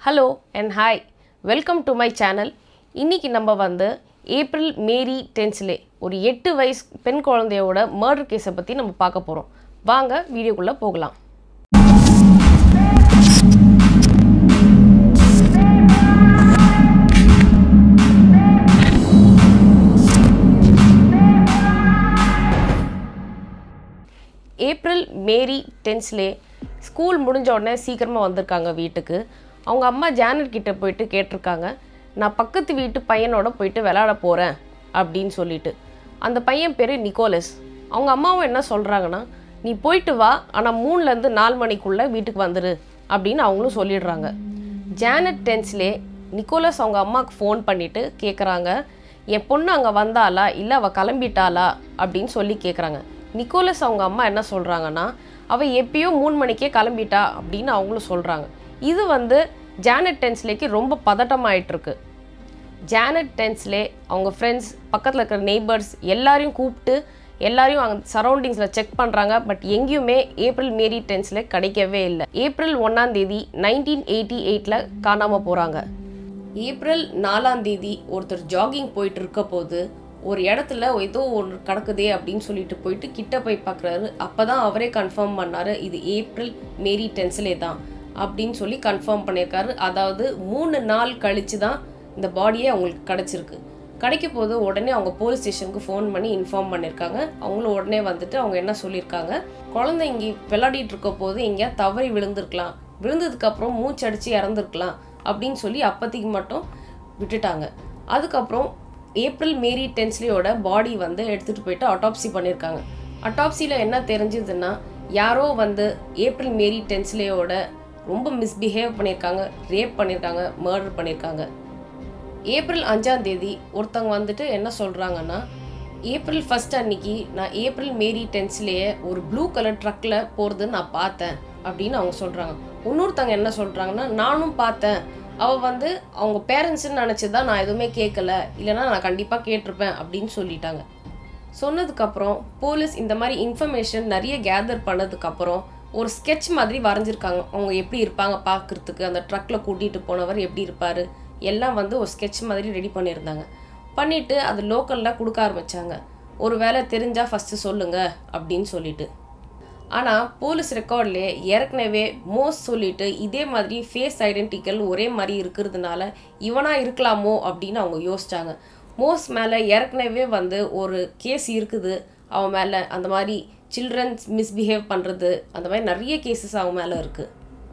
hello and hi welcome to my channel இன்றைக்கி நம்ம வந்து ஏப்ரல் மேரி டென்ஸ்லே ஒரு எட்டு வயசு பெண் குழந்தையோட மர்டர் கேஸை பற்றி நம்ம பார்க்க போகிறோம் வாங்க வீடியோக்குள்ளே போகலாம் ஏப்ரல் மேரி டென்ஸ்லே ஸ்கூல் முடிஞ்ச உடனே சீக்கிரமாக வந்திருக்காங்க வீட்டுக்கு அவங்க அம்மா ஜானட் கிட்ட போயிட்டு கேட்டிருக்காங்க நான் பக்கத்து வீட்டு பையனோட போயிட்டு விளையாட போகிறேன் அப்படின்னு சொல்லிட்டு அந்த பையன் பேர் நிக்கோலஸ் அவங்க அம்மாவும் என்ன சொல்கிறாங்கன்னா நீ போயிட்டு வா ஆனால் மூணுலேருந்து நாலு மணிக்குள்ளே வீட்டுக்கு வந்துடு அப்படின்னு அவங்களும் சொல்லிடுறாங்க ஜானட் டென்ஸ்லே நிக்கோலஸ் அவங்க அம்மாவுக்கு ஃபோன் பண்ணிவிட்டு கேட்குறாங்க என் பொண்ணு அங்கே வந்தாளா இல்லை அவள் கிளம்பிட்டாளா அப்படின்னு சொல்லி கேட்குறாங்க நிக்கோலஸ் அவங்க அம்மா என்ன சொல்கிறாங்கன்னா அவள் எப்பயோ மூணு மணிக்கே கிளம்பிட்டா அப்படின்னு அவங்களும் சொல்கிறாங்க இது வந்து ஜானட் டென்ஸ்லேக்கு ரொம்ப பதட்டமாயிட்டிருக்கு ஜானட் டென்ஸ்லே அவங்க ஃப்ரெண்ட்ஸ் பக்கத்தில் இருக்கிற நெய்பர்ஸ் எல்லாரையும் கூப்பிட்டு எல்லாரையும் அங்கே சரௌண்டிங்ஸில் செக் பண்ணுறாங்க பட் எங்கேயுமே ஏப்ரல் மேரி டென்ஸில் கிடைக்கவே இல்லை ஏப்ரல் ஒன்றாம் தேதி நைன்டீன் எயிட்டி எயிட்டில் காணாமல் போகிறாங்க ஏப்ரல் நாலாம் தேதி ஒருத்தர் ஜாகிங் போயிட்டு இருக்க போது ஒரு இடத்துல ஏதோ ஒன்று கிடக்குதே அப்படின்னு சொல்லிட்டு போயிட்டு கிட்ட போய் பார்க்குறாரு அப்போ தான் அவரே கன்ஃபார்ம் பண்ணார் இது ஏப்ரல் மேரி டென்ஸ்லே தான் அப்படின்னு சொல்லி கன்ஃபார்ம் பண்ணியிருக்காரு அதாவது மூணு நாள் கழித்து தான் இந்த பாடியே அவங்களுக்கு கிடச்சிருக்கு கிடைக்க போது உடனே அவங்க போலீஸ் ஸ்டேஷனுக்கு ஃபோன் பண்ணி இன்ஃபார்ம் பண்ணியிருக்காங்க அவங்களும் உடனே வந்துட்டு அவங்க என்ன சொல்லியிருக்காங்க குழந்தை இங்கே விளையாடிட்டு இருக்க போது எங்கேயா தவறி விழுந்திருக்கலாம் விழுந்ததுக்கப்புறம் மூச்சடிச்சு இறந்துருக்கலாம் அப்படின்னு சொல்லி அப்போதைக்கு மட்டும் விட்டுட்டாங்க அதுக்கப்புறம் ஏப்ரல் மேரி டென்ஸ்லியோட பாடி வந்து எடுத்துகிட்டு போயிட்டு அட்டாப்சி பண்ணியிருக்காங்க அட்டாப்சியில் என்ன தெரிஞ்சதுன்னா யாரோ வந்து ஏப்ரல் மேரி டென்ஸ்லேயோட ரொம்ப மிஸ்பிஹேவ் பண்ணியிருக்காங்க ரேப் பண்ணியிருக்காங்க மர்டர் பண்ணியிருக்காங்க ஏப்ரல் அஞ்சாம் தேதி ஒருத்தவங்க வந்துட்டு என்ன சொல்கிறாங்கன்னா ஏப்ரல் ஃபஸ்ட் அன்னைக்கு நான் ஏப்ரல் மேரி டென்ஸ்லேயே ஒரு ப்ளூ கலர் ட்ரக்கில் போகிறது நான் பார்த்தேன் அப்படின்னு அவங்க சொல்கிறாங்க இன்னொருத்தவங்க என்ன சொல்கிறாங்கன்னா நானும் பார்த்தேன் அவள் வந்து அவங்க பேரண்ட்ஸ்ன்னு நினச்சி தான் நான் எதுவுமே கேட்கல இல்லைனா நான் கண்டிப்பாக கேட்டிருப்பேன் அப்படின்னு சொல்லிட்டாங்க சொன்னதுக்கப்புறம் போலீஸ் இந்த மாதிரி இன்ஃபர்மேஷன் நிறைய கேதர் பண்ணதுக்கப்புறம் ஒரு ஸ்கெட்ச் மாதிரி வரைஞ்சிருக்காங்க அவங்க எப்படி இருப்பாங்க பார்க்குறதுக்கு அந்த ட்ரக்கில் கூட்டிகிட்டு போனவர் எப்படி இருப்பார் எல்லாம் வந்து ஒரு ஸ்கெட்ச் மாதிரி ரெடி பண்ணியிருந்தாங்க பண்ணிவிட்டு அது லோக்கலில் கொடுக்க ஆரம்பித்தாங்க ஒரு வேலை தெரிஞ்சால் ஃபஸ்ட்டு சொல்லுங்கள் அப்படின்னு சொல்லிட்டு ஆனால் போலீஸ் ரெக்கார்ட்லேயே ஏற்கனவே மோஸ் சொல்லிட்டு இதே மாதிரி ஃபேஸ் ஐடென்டிக்கல் ஒரே மாதிரி இருக்கிறதுனால இவனா இருக்கலாமோ அப்படின்னு அவங்க யோசிச்சாங்க மோஸ் மேலே ஏற்கனவே வந்து ஒரு கேஸ் இருக்குது அவன் மேலே அந்த மாதிரி சில்ட்ரன்ஸ் மிஸ்பிஹேவ் பண்ணுறது அந்த மாதிரி நிறைய கேசஸ் அவன் மேலே இருக்குது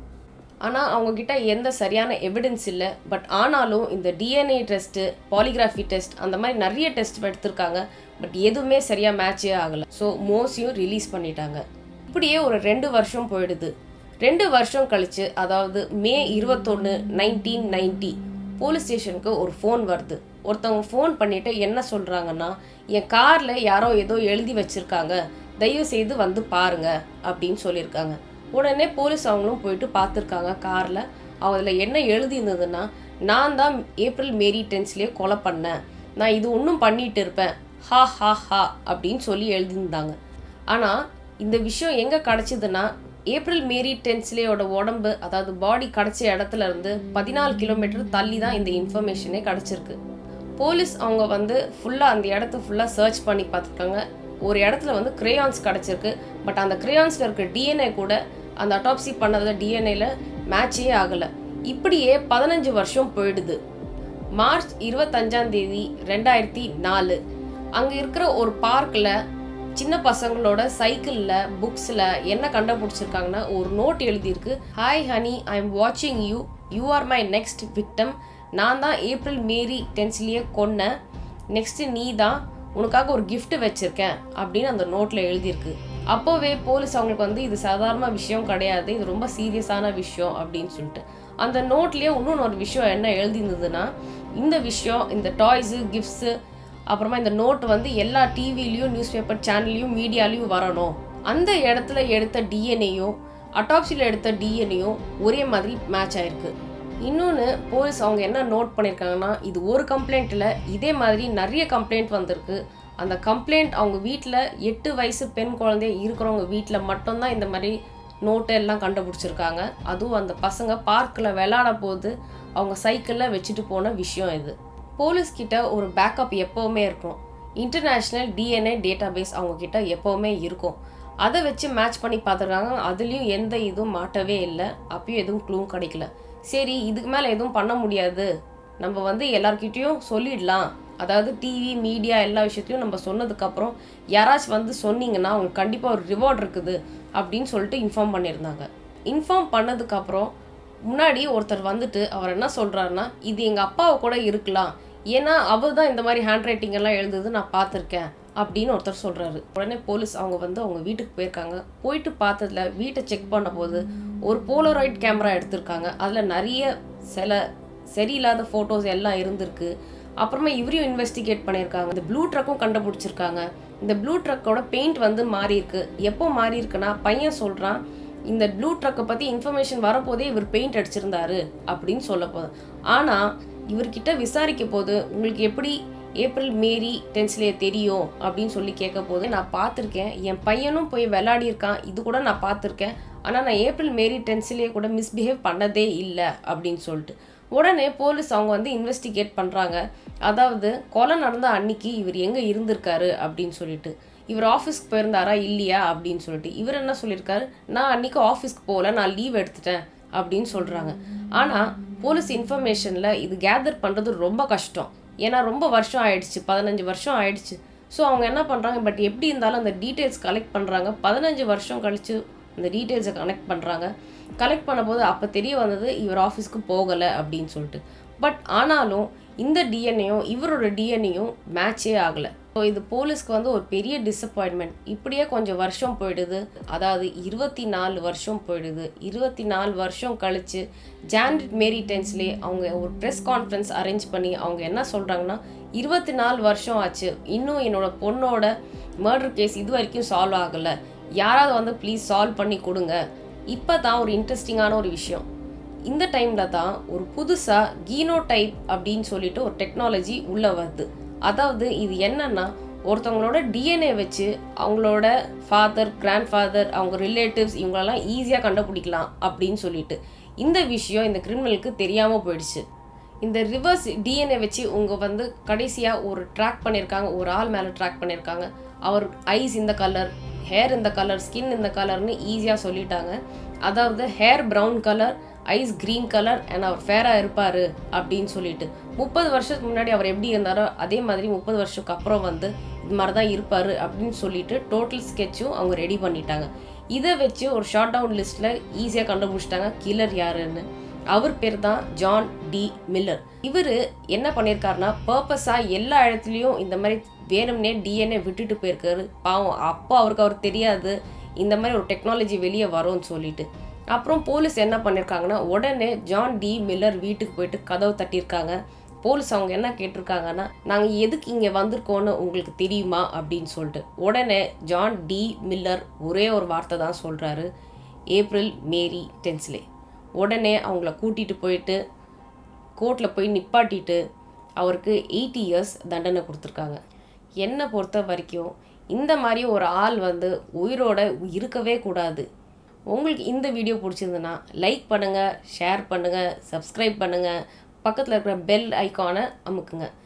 ஆனால் அவங்கக்கிட்ட எந்த சரியான எவிடன்ஸ் இல்லை பட் ஆனாலும் இந்த டிஎன்ஏ டெஸ்ட்டு பாலிகிராஃபி டெஸ்ட் அந்த மாதிரி நிறைய டெஸ்ட் எடுத்திருக்காங்க பட் எதுவுமே சரியாக மேட்சே ஆகலை ஸோ மோஸையும் ரிலீஸ் பண்ணிட்டாங்க இப்படியே ஒரு ரெண்டு வருஷம் போயிடுது ரெண்டு வருஷம் கழிச்சு அதாவது மே இருபத்தொன்று நைன்டீன் நைன்டி போலீஸ் ஸ்டேஷனுக்கு ஒரு ஃபோன் வருது ஒருத்தவங்க ஃபோன் பண்ணிட்டு என்ன சொல்கிறாங்கன்னா என் காரில் யாரோ ஏதோ எழுதி வச்சுருக்காங்க தயவு செய்து வந்து பாருங்க அப்படின்னு சொல்லியிருக்காங்க உடனே போலீஸ் அவங்களும் போயிட்டு பார்த்துருக்காங்க காரில் அதில் என்ன எழுதியிருந்ததுன்னா நான் தான் ஏப்ரல் மேரி டென்ஸ்லேயே கொலை பண்ணேன் நான் இது ஒன்றும் பண்ணிட்டு இருப்பேன் ஹா ஹா ஹா அப்படின்னு சொல்லி எழுதியிருந்தாங்க ஆனால் இந்த விஷயம் எங்கே கிடச்சிதுன்னா ஏப்ரல் மேரி டென்ஸ்லேயோட உடம்பு அதாவது பாடி கிடச்ச இடத்துல இருந்து பதினாலு கிலோமீட்டர் தள்ளி தான் இந்த இன்ஃபர்மேஷனே கிடச்சிருக்கு போலீஸ் அவங்க வந்து ஃபுல்லாக அந்த இடத்த ஃபுல்லாக சர்ச் பண்ணி பார்த்துருக்காங்க ஒரு இடத்துல வந்து கிரேயான்ஸ் கிடச்சிருக்கு பட் அந்த கிரேயான்ஸில் இருக்க டிஎன்ஏ கூட அந்த அட்டாப்சி பண்ணத டிஎன்ஏல மேட்சே ஆகலை இப்படியே பதினஞ்சு வருஷம் போயிடுது மார்ச் இருபத்தஞ்சாம் தேதி ரெண்டாயிரத்தி நாலு அங்கே இருக்கிற ஒரு பார்க்கில் சின்ன பசங்களோட சைக்கிளில் புக்ஸில் என்ன கண்டுபிடிச்சிருக்காங்கன்னா ஒரு நோட் எழுதியிருக்கு ஹாய் ஹனி ஐ எம் வாட்சிங் you you are my next victim நான் தான் ஏப்ரல் மேரி டென்ஸ்லேயே கொன்னேன் நெக்ஸ்ட்டு நீ தான் உனக்காக ஒரு gift வச்சுருக்கேன் அப்படின்னு அந்த நோட்டில் எழுதியிருக்கு அப்போவே போலீஸ் அவங்களுக்கு வந்து இது சாதாரண விஷயம் கிடையாது இது ரொம்ப சீரியஸான விஷயம் அப்படின்னு சொல்லிட்டு அந்த நோட்லேயே இன்னொன்று ஒரு விஷயம் என்ன எழுதியிருந்ததுன்னா இந்த விஷயம் இந்த டாய்ஸு கிஃப்ட்ஸு அப்புறமா இந்த நோட் வந்து எல்லா டிவிலையும் நியூஸ் பேப்பர் சேனல்லையும் மீடியாலையும் வரணும் அந்த இடத்துல எடுத்த டிஎன்ஏயும் அட்டாப்சியில் எடுத்த டிஎன்ஏயும் ஒரே மாதிரி மேட்ச் ஆயிருக்கு இன்னொன்று போலீஸ் அவங்க என்ன நோட் பண்ணியிருக்காங்கன்னா இது ஒரு கம்ப்ளைண்ட்டில் இதே மாதிரி நிறைய கம்ப்ளைண்ட் வந்திருக்கு அந்த கம்ப்ளைண்ட் அவங்க வீட்டில் எட்டு வயசு பெண் குழந்தை இருக்கிறவங்க வீட்டில் மட்டும்தான் இந்த மாதிரி நோட்டு எல்லாம் கண்டுபிடிச்சிருக்காங்க அதுவும் அந்த பசங்க பார்க்கில் விளையாட போது அவங்க சைக்கிளில் வச்சுட்டு போன விஷயம் இது போலீஸ் கிட்ட ஒரு பேக்கப் எப்போவுமே இருக்கும் இன்டர்நேஷ்னல் டிஎன்ஏ டேட்டாபேஸ் அவங்க கிட்ட எப்போவுமே இருக்கும் அதை வச்சு மேட்ச் பண்ணி பார்த்துருக்காங்க அதுலேயும் எந்த இதுவும் மாட்டவே இல்லை அப்பயும் எதுவும் க்ளூவும் கிடைக்கல சரி இதுக்கு மேலே எதுவும் பண்ண முடியாது நம்ம வந்து எல்லார்கிட்டயும் சொல்லிடலாம் அதாவது டிவி மீடியா எல்லா விஷயத்தையும் நம்ம சொன்னதுக்கப்புறம் யாராச்சும் வந்து சொன்னீங்கன்னா அவங்களுக்கு கண்டிப்பாக ஒரு ரிவார்ட் இருக்குது அப்படின்னு சொல்லிட்டு இன்ஃபார்ம் பண்ணியிருந்தாங்க இன்ஃபார்ம் பண்ணதுக்கப்புறம் முன்னாடி ஒருத்தர் வந்துட்டு அவர் என்ன சொல்கிறாருன்னா இது எங்கள் அப்பாவை கூட இருக்கலாம் ஏன்னா அவர் தான் இந்த மாதிரி ஹேண்ட் ரைட்டிங் எல்லாம் எழுதுது நான் பார்த்துருக்கேன் அப்படின்னு ஒருத்தர் சொல்கிறாரு உடனே போலீஸ் அவங்க வந்து அவங்க வீட்டுக்கு போயிருக்காங்க போயிட்டு பார்த்ததுல வீட்டை செக் பண்ண போது ஒரு போலராய்ட் கேமரா எடுத்திருக்காங்க அதில் நிறைய சில சரியில்லாத ஃபோட்டோஸ் எல்லாம் இருந்திருக்கு அப்புறமா இவரையும் இன்வெஸ்டிகேட் பண்ணியிருக்காங்க இந்த ப்ளூ ட்ரக்கும் கண்டுபிடிச்சிருக்காங்க இந்த ப்ளூ ட்ரக்கோட பெயிண்ட் வந்து மாறி இருக்கு எப்போ மாறி இருக்குன்னா பையன் சொல்கிறான் இந்த ப்ளூ ட்ரக்கை பற்றி இன்ஃபர்மேஷன் வரப்போதே இவர் பெயிண்ட் அடிச்சிருந்தாரு அப்படின்னு சொல்ல போதும் ஆனால் இவர்கிட்ட விசாரிக்க போது உங்களுக்கு எப்படி ஏப்ரல் மேரி டென்ஸ்லேயே தெரியும் அப்படின்னு சொல்லி கேட்க போது நான் பார்த்துருக்கேன் என் பையனும் போய் விளையாடி இருக்கான் இது கூட நான் பார்த்துருக்கேன் ஆனால் நான் ஏப்ரல் மேரி டென்ஸ்லேயே கூட மிஸ்பிஹேவ் பண்ணதே இல்லை அப்படின்னு சொல்லிட்டு உடனே போலீஸ் அவங்க வந்து இன்வெஸ்டிகேட் பண்ணுறாங்க அதாவது கொலை நடந்த அன்னைக்கு இவர் எங்கே இருந்திருக்காரு அப்படின்னு சொல்லிட்டு இவர் ஆஃபீஸ்க்கு போயிருந்தாரா இல்லையா அப்படின்னு சொல்லிட்டு இவர் என்ன சொல்லியிருக்காரு நான் அன்னைக்கு ஆஃபீஸ்க்கு போகல நான் லீவ் எடுத்துட்டேன் அப்படின்னு சொல்கிறாங்க ஆனால் போலீஸ் இன்ஃபர்மேஷனில் இது கேதர் பண்ணுறது ரொம்ப கஷ்டம் ஏன்னா ரொம்ப வருஷம் ஆயிடுச்சு பதினஞ்சு வருஷம் ஆயிடுச்சு ஸோ அவங்க என்ன பண்ணுறாங்க பட் எப்படி இருந்தாலும் அந்த டீட்டெயில்ஸ் கலெக்ட் பண்ணுறாங்க பதினஞ்சு வருஷம் கழிச்சு அந்த டீட்டெயில்ஸை கனெக்ட் பண்ணுறாங்க கலெக்ட் பண்ணும்போது அப்போ தெரிய வந்தது இவர் ஆஃபீஸ்க்கு போகலை அப்படின்னு சொல்லிட்டு பட் ஆனாலும் இந்த டிஎன்ஏயும் இவரோட டிஎன்ஏயும் மேட்சே ஆகலை ஸோ இது போலீஸ்க்கு வந்து ஒரு பெரிய டிசப்பாயின்மெண்ட் இப்படியே கொஞ்சம் வருஷம் போயிடுது அதாவது இருபத்தி நாலு வருஷம் போயிடுது இருபத்தி நாலு வருஷம் கழிச்சு ஜான்ட் மேரி டென்ஸ்லே அவங்க ஒரு ப்ரெஸ் கான்ஃபரன்ஸ் அரேஞ்ச் பண்ணி அவங்க என்ன சொல்கிறாங்கன்னா இருபத்தி நாலு வருஷம் ஆச்சு இன்னும் என்னோட பொண்ணோட மர்டர் கேஸ் இது வரைக்கும் சால்வ் ஆகலை யாராவது வந்து ப்ளீஸ் சால்வ் பண்ணி கொடுங்க இப்போ தான் ஒரு இன்ட்ரெஸ்டிங்கான ஒரு விஷயம் இந்த டைமில் தான் ஒரு புதுசாக கீனோ டைப் அப்படின்னு சொல்லிட்டு ஒரு டெக்னாலஜி உள்ளே வருது அதாவது இது என்னன்னா ஒருத்தவங்களோட டிஎன்ஏ வச்சு அவங்களோட ஃபாதர் கிராண்ட் ஃபாதர் அவங்க ரிலேட்டிவ்ஸ் இவங்களெல்லாம் ஈஸியாக கண்டுபிடிக்கலாம் அப்படின்னு சொல்லிட்டு இந்த விஷயம் இந்த கிரிமினலுக்கு தெரியாமல் போயிடுச்சு இந்த ரிவர்ஸ் டிஎன்ஏ வச்சு உங்க வந்து கடைசியாக ஒரு ட்ராக் பண்ணியிருக்காங்க ஒரு ஆள் மேலே ட்ராக் பண்ணியிருக்காங்க அவர் ஐஸ் இந்த கலர் ஹேர் இந்த கலர் ஸ்கின் இந்த கலர்னு ஈஸியாக சொல்லிட்டாங்க அதாவது hair brown colour eyes green colour and அவர் ஃபேராக இருப்பார் அப்படின்னு சொல்லிட்டு முப்பது வருஷத்துக்கு முன்னாடி அவர் எப்படி இருந்தாரோ அதே மாதிரி முப்பது வருஷத்துக்கு அப்புறம் வந்து இது மாதிரி தான் இருப்பார் அப்படின்னு சொல்லிட்டு டோட்டல் ஸ்கெட்சும் அவங்க ரெடி பண்ணிட்டாங்க இதை வச்சு ஒரு ஷார்ட் டவுன் லிஸ்ட்டில் ஈஸியாக கண்டுபிடிச்சிட்டாங்க கில்லர் யாருன்னு அவர் பேர் தான் ஜான் டி மில்லர் இவர் என்ன பண்ணியிருக்காருன்னா பர்பஸாக எல்லா இடத்துலையும் இந்த மாதிரி வேணும்னே டிஎன்ஏ விட்டுட்டு போயிருக்காரு பாவம் அப்போ அவருக்கு அவர் தெரியாது இந்த மாதிரி ஒரு டெக்னாலஜி வெளியே வரும்னு சொல்லிட்டு அப்புறம் போலீஸ் என்ன பண்ணியிருக்காங்கன்னா உடனே ஜான் டி மில்லர் வீட்டுக்கு போயிட்டு கதவு தட்டியிருக்காங்க போலீஸ் அவங்க என்ன கேட்டிருக்காங்கன்னா நாங்கள் எதுக்கு இங்கே வந்திருக்கோன்னு உங்களுக்கு தெரியுமா அப்படின்னு சொல்லிட்டு உடனே ஜான் டி மில்லர் ஒரே ஒரு வார்த்தை தான் சொல்கிறாரு ஏப்ரல் மேரி டென்ஸ்லே உடனே அவங்கள கூட்டிகிட்டு போயிட்டு கோர்ட்டில் போய் நிப்பாட்டிட்டு அவருக்கு எயிட்டி இயர்ஸ் தண்டனை கொடுத்துருக்காங்க என்னை பொறுத்த வரைக்கும் இந்த மாதிரி ஒரு ஆள் வந்து உயிரோட இருக்கவே கூடாது உங்களுக்கு இந்த வீடியோ பிடிச்சிருந்துன்னா லைக் பண்ணுங்கள் ஷேர் பண்ணுங்கள் சப்ஸ்கிரைப் பண்ணுங்கள் பக்கத்தில் இருக்கிற பெல் ஐக்கானை அமுக்குங்க